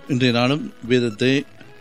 இன்றைய நாளும் வேதத்தை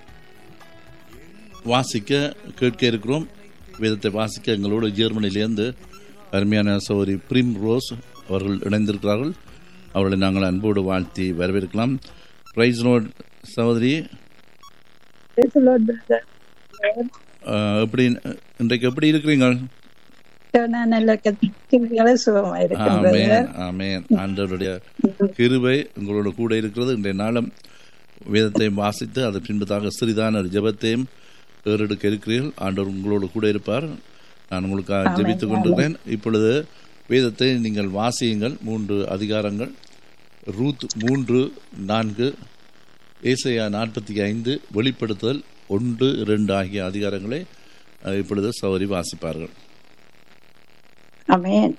வாசிக்க கேட்க இருக்கிறோம் வேதத்தை வாசிக்க எங்களோடு ஜெர்மனியிலேருந்து அருமையான சௌரி பிரிம் ரோஸ் அவர்கள் இணைந்திருக்கிறார்கள் அவர்களை நாங்கள் அன்போடு வாழ்த்தி வரவேற்கலாம் பிரைஸ் நோட் சகோதரி Praise the Lord, brother. அஹ், எப்படி இன்றைக்கு எப்படி இருக்கிறீங்க நான் நல்ல கத்திரிகளை சுகமா இருக்கேன் brother. ஆமேன் ஆமேன் ஆண்டவருடைய கிருபை உங்களோட கூட இருக்கிறது இன்றைய நாளும் வேதத்தை வாசித்து அது பின்பதாக சிறிதான ஒரு ஜெபத்தையும் ஏறெடுக்க இருக்கிறீர்கள் ஆண்டவர் உங்களோடு கூட இருப்பார் நான் உங்களுக்காக ஜெபித்துக் கொண்டிருக்கிறேன் இப்பொழுது வேதத்தை நீங்கள் வாசியுங்கள் மூன்று அதிகாரங்கள் ரூத் மூன்று நான்கு ஏசையா நாற்பத்தி ஐந்து வெளிப்படுத்துதல் ஒன்று இரண்டு ஆகிய அதிகாரங்களை அஹ், இப்பொழுது சௌரி வாசிப்பார்கள் ஆமென்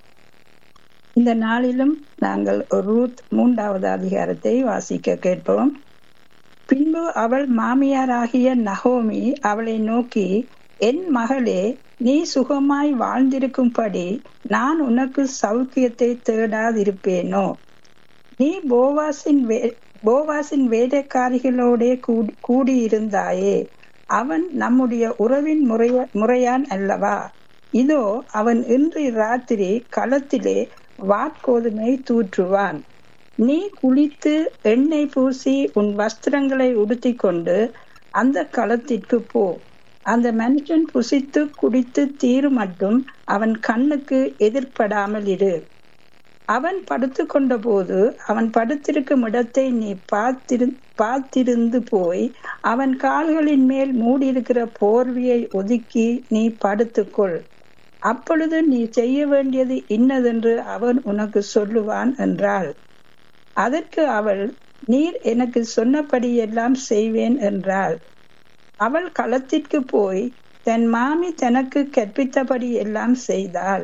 இந்த நாளிலும் நாங்கள் ரூத் மூன்றாவது அதிகாரத்தை வாசிக்க கேட்போம் பின்பு அவள் மாமியாராகிய நகோமி அவளை நோக்கி என் மகளே நீ சுகமாய் வாழ்ந்திருக்கும்படி நான் உனக்கு சௌக்கியத்தை தேடாதிருப்பேனோ நீ போவாசின் வே போவாசின் வேலைக்காரிகளோடே கூடி- கூடியிருந்தாயே அவன் நம்முடைய உறவின் முறைய முறையான் அல்லவா இதோ அவன் இன்று ராத்திரி களத்திலே வாட்கோதுமை தூற்றுவான் நீ குளித்து எண்ணெய் பூசி உன் வஸ்திரங்களை உடுத்திக் கொண்டு அந்த களத்திற்கு போ அந்த மனுஷன் புசித்து குடித்து தீரு மட்டும் அவன் கண்ணுக்கு எதிர்ப்படாமல் இரு அவன் படுத்துக்கொண்ட போது அவன் படுத்திருக்கும் இடத்தை நீ பார்த்திரு பார்த்திருந்து போய் அவன் கால்களின் மேல் மூடியிருக்கிற போர்வையை ஒதுக்கி நீ படுத்துக்கொள் அப்பொழுது நீ செய்ய வேண்டியது இன்னதென்று அவன் உனக்கு சொல்லுவான் என்றாள் அதற்கு அவள் நீர் எனக்கு சொன்னபடியெல்லாம் செய்வேன் என்றாள் அவள் களத்திற்கு போய் தன் மாமி தனக்கு கற்பித்தபடி எல்லாம் செய்தாள்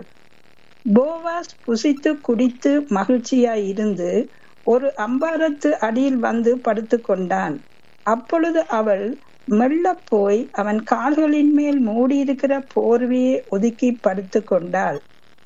போவாஸ் புசித்து குடித்து மகிழ்ச்சியாய் இருந்து ஒரு அம்பாரத்து அடியில் வந்து படுத்துக் கொண்டான் அப்பொழுது அவள் மெல்ல போய் அவன் கால்களின் மேல் மூடியிருக்கிற போர்வையை ஒதுக்கி படுத்துக் கொண்டாள்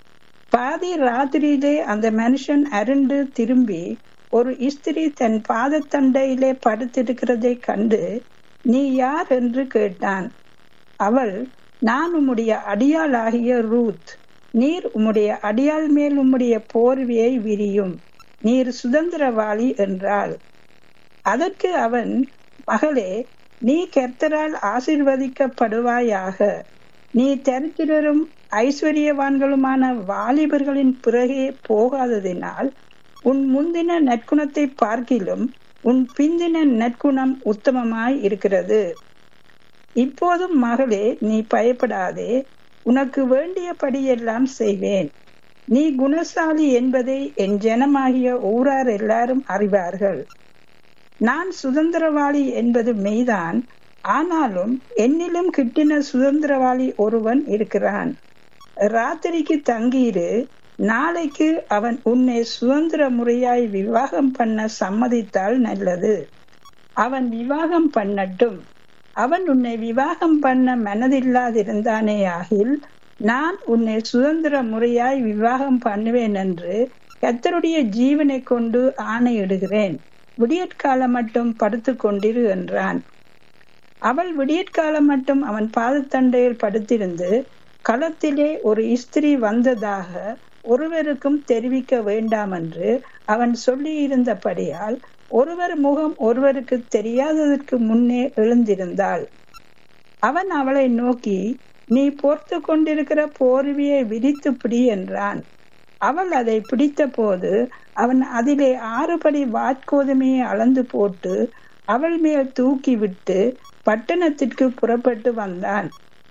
பாதி ராத்திரியிலே அந்த மனுஷன் அருண்டு திரும்பி ஒரு இஸ்திரி தன் பாதத்தண்டையிலே படுத்திருக்கிறதை கண்டு நீ யார் என்று கேட்டான் அவள் நான் உம்முடைய அடியாளாகிய ரூத் நீர் உம்முடைய அடியாள் மேல் உம்முடைய போர்வையை விரியும் நீர் சுதந்திரவாளி என்றாள் அதற்கு அவன் மகளே நீ கர்த்தரால் ஆசிர்வதிக்கப்படுவாயாக நீ தரித்திரரும் ஐஸ்வர்யவான்களுமான வாலிபர்களின் பிறகே போகாததினால் உன் முந்தின நற்குணத்தை பார்க்கிலும் உன் பிந்தின நற்குணம் உத்தமமாய் இருக்கிறது இப்போதும் மகளே நீ பயப்படாதே உனக்கு வேண்டியபடியெல்லாம் செய்வேன் நீ குணசாலி என்பதை என் ஜனமாகிய ஊரார் எல்லாரும் அறிவார்கள் நான் சுதந்திரவாளி என்பது மெய்தான் ஆனாலும் என்னிலும் கிட்டின சுதந்திரவாளி ஒருவன் இருக்கிறான் ராத்திரிக்கு தங்கியிரு நாளைக்கு அவன் உன்னை சுதந்திர முறையாய் விவாகம் பண்ண சம்மதித்தால் நல்லது அவன் விவாகம் பண்ணட்டும் அவன் உன்னை விவாகம் பண்ண மனதில்லாதிருந்தானே ஆகில் நான் உன்னை சுதந்திர முறையாய் விவாகம் பண்ணுவேன் என்று கர்த்தருடைய ஜீவனை கொண்டு ஆணையிடுகிறேன் விடியற்காலம் மட்டும் படுத்து கொண்டிரு என்றான் அவள் விடியற்காலம் மட்டும் அவன் பாதத்தண்டையில் படுத்திருந்து களத்திலே ஒரு இஸ்திரி வந்ததாக ஒருவருக்கும் தெரிவிக்க வேண்டாம் என்று அவன் சொல்லியிருந்தபடியால் ஒருவர் முகம் ஒருவருக்கு தெரியாததற்கு முன்னே எழுந்திருந்தாள் அவன் அவளை நோக்கி நீ பொறுத்து கொண்டிருக்கிற போர்வையை விரித்து பிடி என்றான் அவள் அதை பிடித்த போது அவன் அதிலே ஆறுபடி வாட்கோதுமையை அளந்து போட்டு அவள் மேல் தூக்கி விட்டு பட்டணத்திற்கு புறப்பட்டு வந்தான்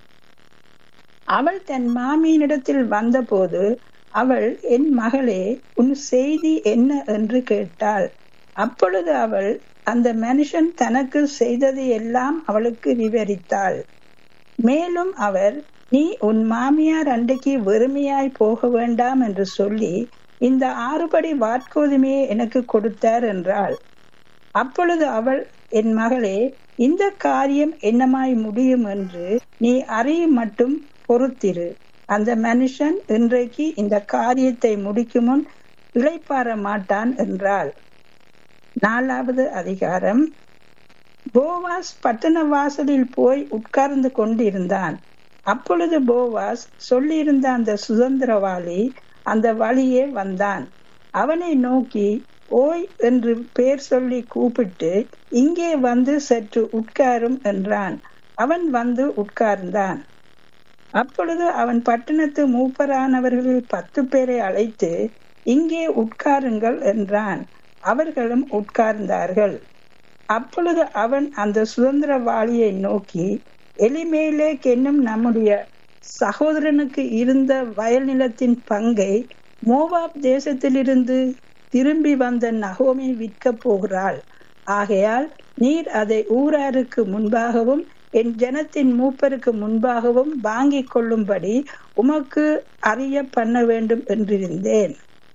அவள் தன் மாமியினிடத்தில் வந்தபோது அவள் என் மகளே உன் செய்தி என்ன என்று கேட்டாள் அப்பொழுது அவள் அந்த மனுஷன் தனக்கு செய்தது எல்லாம் அவளுக்கு விவரித்தாள் மேலும் அவர் நீ உன் மாமியார் அன்றைக்கு வெறுமையாய் போக வேண்டாம் என்று சொல்லி இந்த ஆறுபடி வாட்கோதுமையை எனக்கு கொடுத்தார் என்றாள் அப்பொழுது அவள் என் மகளே இந்த காரியம் என்னமாய் முடியும் என்று நீ அறியும் மட்டும் பொறுத்திரு அந்த மனுஷன் இன்றைக்கு இந்த காரியத்தை முடிக்கும் முன் இளைப்பாற மாட்டான் என்றாள் நாலாவது அதிகாரம் போவாஸ் பட்டண வாசலில் போய் உட்கார்ந்து கொண்டிருந்தான் அப்பொழுது போவாஸ் சொல்லியிருந்த அந்த சுதந்திரவாளி அந்த வழியே வந்தான் அவனை நோக்கி ஓய் என்று பேர் சொல்லி கூப்பிட்டு இங்கே வந்து சற்று உட்காரும் என்றான் அவன் வந்து உட்கார்ந்தான் அப்பொழுது அவன் பட்டணத்து மூப்பரானவர்களில் பத்து பேரை அழைத்து இங்கே உட்காருங்கள் என்றான் அவர்களும் உட்கார்ந்தார்கள் அப்பொழுது அவன் அந்த சுதந்திரவாளியை நோக்கி எலிமேலேக் என்னும் நம்முடைய சகோதரனுக்கு இருந்த வயல் நிலத்தின் பங்கை மோவாப் தேசத்திலிருந்து திரும்பி வந்த நகோமி விற்கப் போகிறாள் ஆகையால் நீர் அதை ஊராருக்கு முன்பாகவும் என் ஜனத்தின் மூப்பருக்கு முன்பாகவும் வாங்கிக் கொள்ளும்படி உமக்கு அறிய பண்ண வேண்டும் என்றிருந்தேன்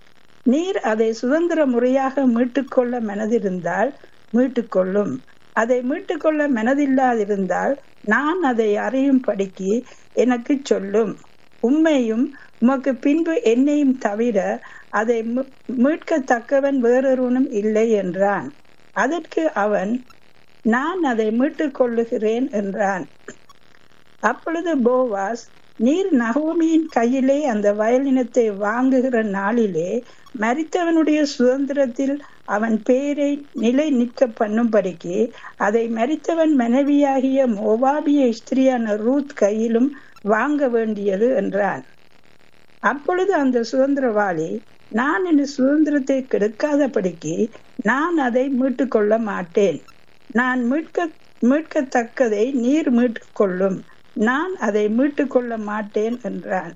நீர் அதை சுதந்திர முறையாக மீட்டுக்கொள்ள மனதிருந்தால் மீட்டுக்கொள்ளும் அதை மீட்டுக்கொள்ள மனதில்லாதிருந்தால் நான் அதை அறியும்படிக்கு எனக்கு சொல்லும் உண்மையும் உமக்கு பின்பு என்னையும் தவிர அதை மீட்கத்தக்கவன் வேறொருவனும் இல்லை என்றான் அதற்கு அவன் நான் அதை மீட்டுக் கொள்ளுகிறேன் என்றான் அப்பொழுது போவாஸ் நீர் நகோமியின் கையிலே அந்த வயலினத்தை வாங்குகிற நாளிலே மரித்தவனுடைய சுதந்திரத்தில் அவன் பேரை நிலை நிற்க பண்ணும்படிக்கு அதை மரித்தவன் மனைவியாகிய மோவாபிய ஸ்திரியான ரூத் கையிலும் வாங்க வேண்டியது என்றான் அப்பொழுது அந்த சுதந்திரவாளி நான் என் சுதந்திரத்தை கெடுக்காதபடிக்கு நான் அதை மீட்டுக் கொள்ள மாட்டேன் நான் மீட்க மீட்கத்தக்கதை நீர் மீட்டுக் கொள்ளும் நான் அதை மீட்டுக் கொள்ள மாட்டேன் என்றான்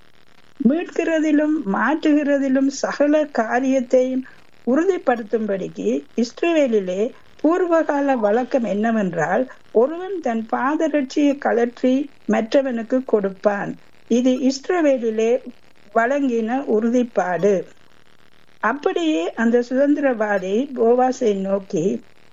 மீட்கிறதிலும் மாற்றுகிறதிலும் சகல காரியத்தையும் உறுதிப்படுத்தும்படிக்கு இஸ்ரேலிலே பூர்வகால வழக்கம் என்னவென்றால் ஒருவன் தன் பாதரட்சியை கலற்றி மற்றவனுக்கு கொடுப்பான் இது இஸ்ரவேலிலே வழங்கின உறுதிப்பாடு அப்படியே அந்த சுதந்திரவாதி போவாசை நோக்கி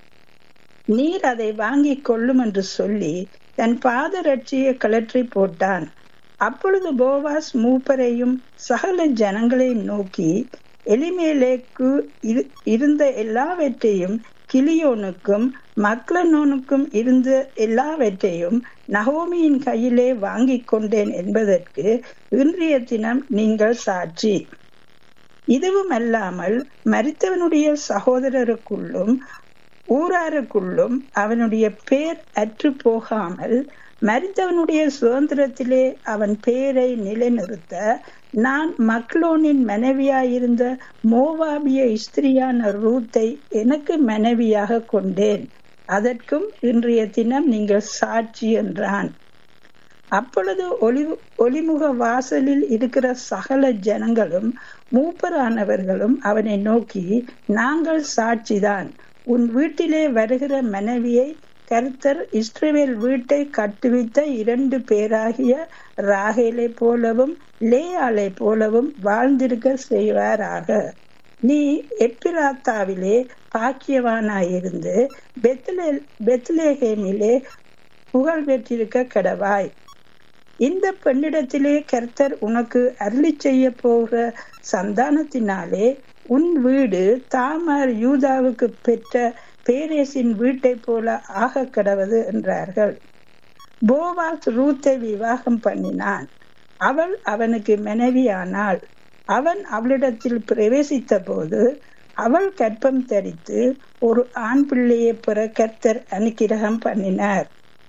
நீர் அதை வாங்கிக் கொள்ளும் என்று சொல்லி தன் பாதரட்சியை கலற்றி போட்டான் அப்பொழுது போவாஸ் மூப்பரையும் சகல ஜனங்களை நோக்கி எலிமேலேக்கு இருந்த எல்லாவற்றையும் கிளியோனுக்கும் மக்லனோனுக்கும் இருந்த எல்லாவற்றையும் நகோமியின் கையிலே வாங்கிக் கொண்டேன் என்பதற்கு இன்றைய தினம் நீங்கள் சாட்சி இதுவும் அல்லாமல் மரித்தவனுடைய சகோதரருக்குள்ளும் ஊராருக்குள்ளும் அவனுடைய பேர் அற்று போகாமல் மரித்தவனுடைய சுதந்திரத்திலே அவன் பேரை நிலைநிறுத்த நான் மக்லோனின் மனைவியாயிருந்த மோவாபிய ஸ்திரியான ரூத்தை எனக்கு மனைவியாக கொண்டேன் அதற்கும் இன்றைய தினம் நீங்கள் சாட்சி என்றான் அப்பொழுது ஒளி ஒளிமுக வாசலில் இருக்கிற சகல ஜனங்களும் மூப்பரானவர்களும் அவனை நோக்கி நாங்கள் சாட்சிதான் உன் வீட்டிலே வருகிற மனைவியை கர்த்தர் இஸ்ரவேல் வீட்டை கட்டுவித்த இரண்டு பேராகிய ராகேலை போலவும் லேயாலை போலவும் வாழ்ந்திருக்க செய்வாராக நீ எப்பிராத்தாவிலே பாக்கியவானாயிருந்து பெத்லே பெத்லேஹேமிலே புகழ் பெற்றிருக்க கடவாய் இந்த பெண்ணிடத்திலே கர்த்தர் உனக்கு அருளி செய்ய போகிற சந்தானத்தினாலே உன் வீடு தாமார் யூதாவுக்கு பெற்ற பேரேசின் வீட்டை போல ஆக கடவது என்றார்கள் போவாஸ் ரூத்தை விவாகம் பண்ணினான் அவள் அவனுக்கு மனைவியானாள் அவன் அவளிடத்தில் பிரவேசித்த போது அவள் கற்பம் தரித்து ஒரு ஆண் பிள்ளையை பெற கர்த்தர் அனுக்கிரகம் பண்ணினார்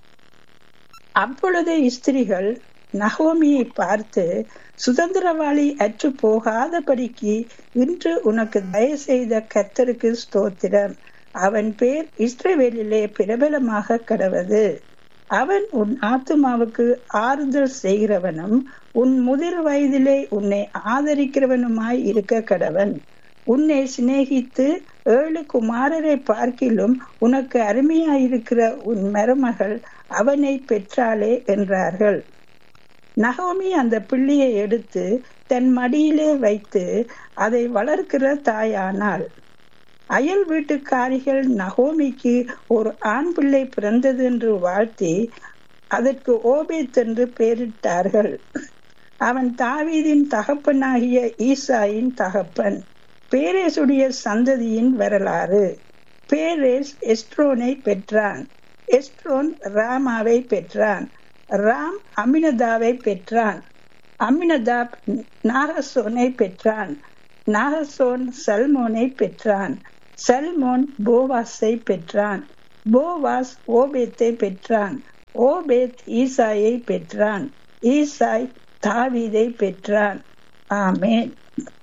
அப்பொழுது ஸ்திரிகள் நகோமியை பார்த்து சுதந்திரவாளி அற்று போகாதபடிக்கு இன்று உனக்கு தயவு செய்த கர்த்தருக்கு ஸ்தோத்திரம் அவன் பேர் இஸ்ரவேலிலே பிரபலமாக கடவது அவன் உன் ஆத்துமாவுக்கு ஆறுதல் செய்கிறவனும் உன் முதிர் வயதிலே உன்னை ஆதரிக்கிறவனுமாய் இருக்க கடவன் உன்னை சிநேகித்து ஏழு குமாரரை பார்க்கிலும் உனக்கு அருமையாயிருக்கிற உன் மருமகள் அவனை பெற்றாளே என்றார்கள் நகோமி அந்த பிள்ளையை எடுத்து தன் மடியிலே வைத்து அதை வளர்க்கிற தாயானாள் அயல் வீட்டுக்காரிகள் நகோமிக்கு ஒரு ஆண் பிள்ளை பிறந்தது என்று வாழ்த்தி அதற்கு ஓபேத் என்று பெயரிட்டார்கள் அவன் தாவீதின் தகப்பனாகிய ஈசாயின் தகப்பன் பேரேசுடைய சந்ததியின் வரலாறு பேரேஸ் எஸ்ட்ரோனை பெற்றான் எஸ்ட்ரோன் ராமாவை பெற்றான் ராம் அமினதாவை பெற்றான் அமினதாப் நாகசோனை பெற்றான் நாகசோன் சல்மோனை பெற்றான் சல்மோன் போவாஸை பெற்றான் போவாஸ் ஓபேத்தை பெற்றான் ஓபேத் ஈசாயை பெற்றான் ஈசாய் தாவீதை பெற்றான் ஆமேன்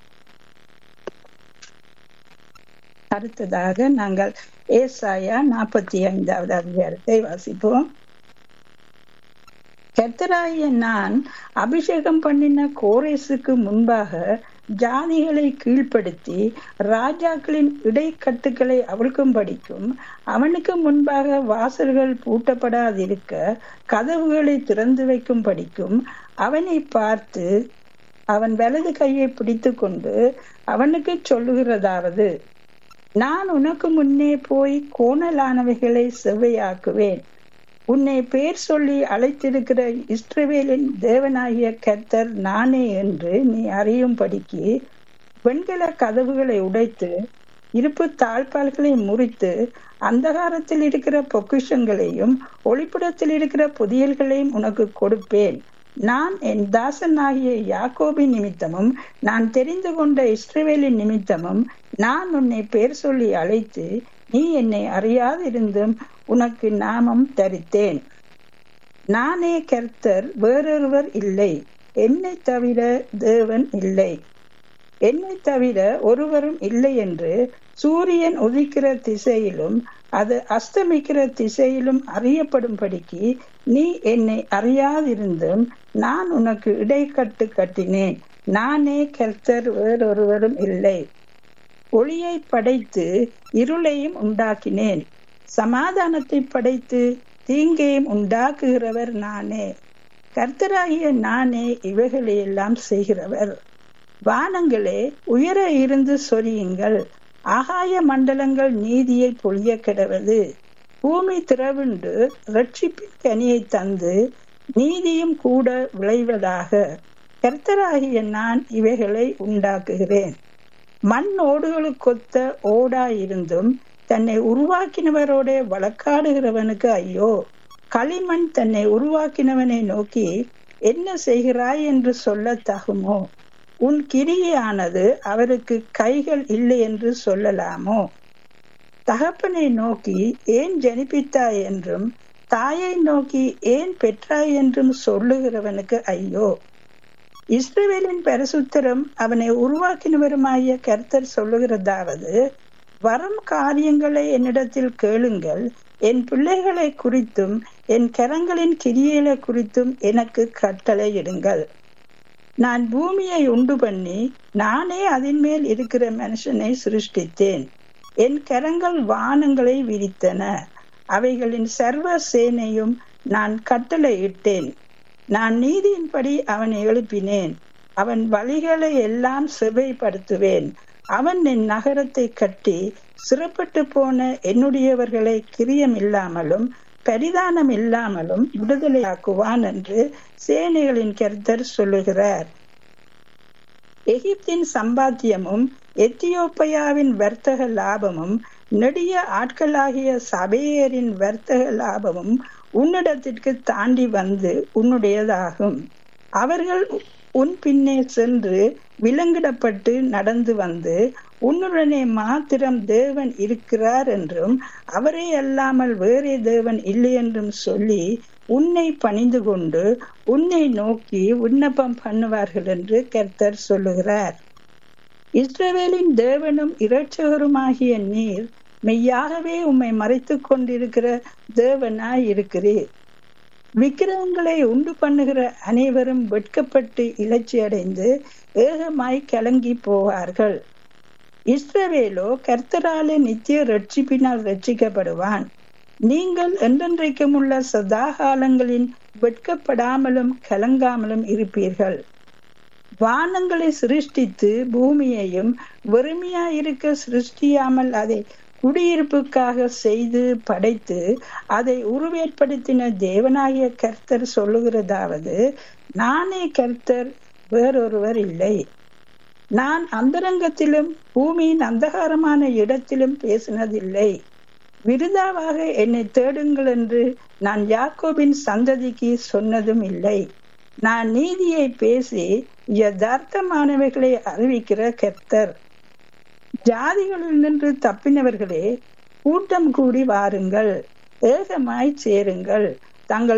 அடுத்ததாக நாங்கள் ஏசாயா நாற்பத்தி ஐந்தாவது அதிகாரத்தை வாசிப்போம் கர்த்தராகிய நான் அபிஷேகம் பண்ணின கோரேசுக்கு முன்பாக ஜாதிகளை கீழ்ப்படுத்தி ராஜாக்களின் இடைக்கட்டுகளை அவிழ்க்கும்படிக்கும் அவனுக்கு முன்பாக வாசல்கள் பூட்டப்படாதிருக்க கதவுகளை திறந்து வைக்கும்படிக்கும் அவனை பார்த்து அவன் வலது கையை பிடித்து கொண்டு அவனுக்கு சொல்லுகிறதாவது நான் உனக்கு முன்னே போய் கோணலானவைகளை செவ்வையாக்குவேன் உன்னை பேர் சொல்லி அழைத்திருக்கிற இஸ்ரவேலின் தேவனாகிய கர்த்தர் நானே என்று நீ அறியும்படிக்கு வெண்கல கதவுகளை உடைத்து இருப்பு தாழ்பால்களை முறித்து அந்தகாரத்தில் இருக்கிற பொக்கிஷங்களையும் ஒளிப்புடத்தில் இருக்கிற புதியல்களையும் உனக்கு கொடுப்பேன் நான் என் தாசனாகிய யாக்கோபின் நிமித்தமும் நான் தெரிந்து கொண்ட இஸ்ரவேலின் நிமித்தமும் நான் உன்னை பேர் சொல்லி அழைத்து நீ என்னை அறியாதிருந்தும் உனக்கு நாமம் தரித்தேன் நானே கர்த்தர் வேறொருவர் இல்லை என்னை தவிர தேவன் இல்லை என்னை தவிர ஒருவரும் இல்லை என்று சூரியன் உதிக்கிற திசையிலும் அது அஸ்தமிக்கிற திசையிலும் அறியப்படும்படிக்கு நீ என்னை அறியாதிருந்தும் நான் உனக்கு இடைக்கட்டு கட்டினேன் நானே கர்த்தர் வேறொருவரும் இல்லை ஒளியை படைத்து இருளையும் உண்டாக்கினேன் சமாதானத்தை படைத்து தீங்கையும் உண்டாக்குகிறவர் நானே கர்த்தராகிய நானே இவைகளையெல்லாம் செய்கிறவர் வானங்களே உயர இருந்து சொரியுங்கள் ஆகாய மண்டலங்கள் நீதியை பொழிய கிடவது பூமி திறவுண்டு ரட்சிப்பின் கனியை தந்து நீதியும் கூட விளைவதாக கர்த்தராகிய நான் இவைகளை உண்டாக்குகிறேன் மண் ஓடுகளுக்கொத்த ஓடாயிருந்தும் தன்னை உருவாக்கினவரோட வழக்காடுகிறவனுக்கு ஐயோ களிமண் தன்னை உருவாக்கினவனை நோக்கி என்ன செய்கிறாய் என்று சொல்ல தகுமோ உன் கிரியானது அவருக்கு கைகள் இல்லை என்று சொல்லலாமோ தகப்பனை நோக்கி ஏன் ஜனிப்பித்தாய் என்றும் தாயை நோக்கி ஏன் பெற்றாய் என்றும் சொல்லுகிறவனுக்கு ஐயோ இஸ்ரவேலின் பரிசுத்தரும் அவனை உருவாக்கினவருமாய கர்த்தர் சொல்லுகிறதாவது வரும் காரியங்களை என்னிடத்தில் கேளுங்கள் என் பிள்ளைகளை குறித்தும் என் கரங்களின் கிரியைகளை குறித்தும் எனக்கு கட்டளையிடுங்கள் நான் பூமியை உண்டு பண்ணி நானே அதன் மேல் இருக்கிற மனுஷனை சிருஷ்டித்தேன் என் கரங்கள் வானங்களை விரித்தன அவைகளின் சர்வ சேனையும் நான் கட்டளையிட்டேன் நான் நீதியின்படி அவனை எழுப்பினேன் அவன் வழிகளை எல்லாம் செவைப்படுத்துவேன் அவன் என் நகரத்தை கட்டி சிறப்பட்டு போன என்னுடையவர்களை கிரியம் இல்லாமலும் பரிதானம் இல்லாமலும் விடுதலையாக்குவான் என்று சேனைகளின் கருத்தர் சொல்லுகிறார் எகிப்தின் சம்பாத்தியமும் எத்தியோப்பியாவின் வர்த்தக லாபமும் நெடிய ஆட்களாகிய சபையரின் வர்த்தக லாபமும் உன்னிடத்திற்கு தாண்டி வந்து உன்னுடையதாகும் அவர்கள் உன் பின்னே சென்று விலங்கிடப்பட்டு நடந்து வந்து உன்னுடனே மாத்திரம் தேவன் இருக்கிறார் என்றும் அவரே அல்லாமல் வேறே தேவன் இல்லை என்றும் சொல்லி உன்னை பணிந்து கொண்டு உன்னை நோக்கி விண்ணப்பம் பண்ணுவார்கள் என்று கர்த்தர் சொல்லுகிறார் இஸ்ரவேலின் தேவனும் இரட்சகருமாகிய நீர் மெய்யாகவே உம்மை மறைத்துக் கொண்டிருக்கிற தேவனாய் இருக்கிறீர் விக்கிரகங்களை உண்டு பண்ணுகிற அனைவரும் வெட்கப்பட்டு இலச்சி அடைந்து ஏகமாய் கலங்கி போவார்கள் இஸ்ரவேலோ கர்த்தராலே நித்திய ரட்சிப்பினால் ரட்சிக்கப்படுவான் நீங்கள் என்றென்றைக்கும் உள்ள சதா காலங்களின் வெட்கப்படாமலும் கலங்காமலும் இருப்பீர்கள் வானங்களை சிருஷ்டித்து பூமியையும் வெறுமையாயிருக்க சிருஷ்டியாமல் அதை குடியிருப்புக்காக செய்து படைத்து அதை உருவேற்படுத்தின தேவனாகிய கர்த்தர் சொல்லுகிறதாவது நானே கர்த்தர் வேறொருவர் இல்லை நான் அந்தரங்கத்திலும் பூமியின் அந்தகாரமான இடத்திலும் பேசினதில்லை விருதாவாக என்னை தேடுங்கள் என்று நான் யாக்கோபின் சந்ததிக்கு சொன்னதும் இல்லை நான் நீதியை பேசி யதார்த்தமானவைகளை அறிவிக்கிற கர்த்தர் ஜாதிகளில் நின்று தப்பினவர்களே கூட்டம் கூடி வாருங்கள் ஏகமாய் சேருங்கள் தங்கள்